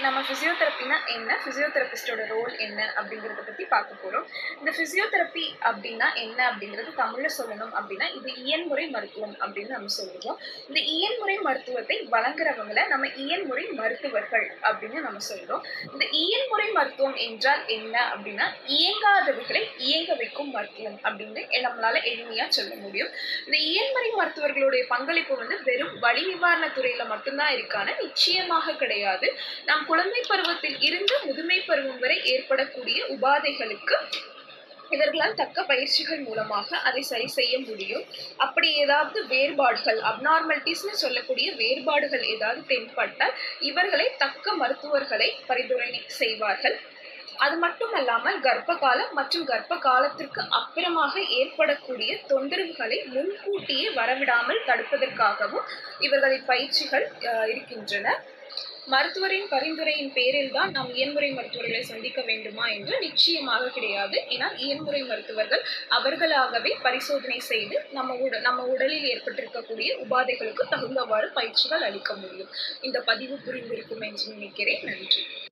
நம்ம ஃபிசியோதெரப்பினா என்ன ஃபிசியோதெரபிஸ்டோட ரோல் என்ன அப்படிங்கிறத பற்றி பார்க்க போகிறோம் இந்த ஃபிசியோதெரப்பி அப்படின்னா என்ன அப்படிங்கிறது தமிழில் சொல்லணும் அப்படின்னா இது இயன்முறை மருத்துவம் அப்படின்னு நம்ம சொல்லுவோம் இந்த இயன்முறை மருத்துவத்தை வழங்குறவங்கள நம்ம இயன்முறை மருத்துவர்கள் அப்படின்னு நம்ம சொல்றோம் இந்த இயன்முறை மருத்துவம் என்றால் என்ன அப்படின்னா இயங்காதவைகளை இயங்க வைக்கும் மருத்துவம் அப்படின்னு நம்மளால எளிமையா சொல்ல முடியும் இந்த இயன்முறை மருத்துவர்களுடைய பங்களிப்பு வந்து வெறும் வலி நிவாரண துறையில மட்டும்தான் இருக்கான நிச்சயமாக கிடையாது நம் குழந்தை பருவத்தில் இருந்து முதுமை பருவம் வரை ஏற்படக்கூடிய உபாதைகளுக்கு இவர்களால் தக்க பயிற்சிகள் மூலமாக அதை சரி செய்ய முடியும் அப்படி ஏதாவது வேறுபாடுகள் அப்நார்மலிட்டிஸ்னு சொல்லக்கூடிய வேறுபாடுகள் ஏதாவது தென்பட்டால் இவர்களை தக்க மருத்துவர்களை பரிந்துரை செய்வார்கள் அது மட்டும் அல்லாமல் கர்ப்ப காலம் மற்றும் கர்ப்ப காலத்திற்கு அப்புறமாக ஏற்படக்கூடிய தொந்தரவுகளை முன்கூட்டியே வரவிடாமல் தடுப்பதற்காகவும் இவர்களின் பயிற்சிகள் அஹ், இருக்கின்றன மருத்துவரின் பரிந்துரையின் பேரில் தான் நாம் இயன்முறை மருத்துவர்களை சந்திக்க வேண்டுமா என்று நிச்சயமாக கிடையாது ஏன்னா இயன்முறை மருத்துவர்கள் அவர்களாகவே பரிசோதனை செய்து நம்ம உட நம்ம உடலில் ஏற்பட்டிருக்கக்கூடிய உபாதைகளுக்கு தகுந்தவாறு பயிற்சிகள் அளிக்க முடியும் இந்த பதிவு புரிந்திருக்கும் என்று நினைக்கிறேன் நன்றி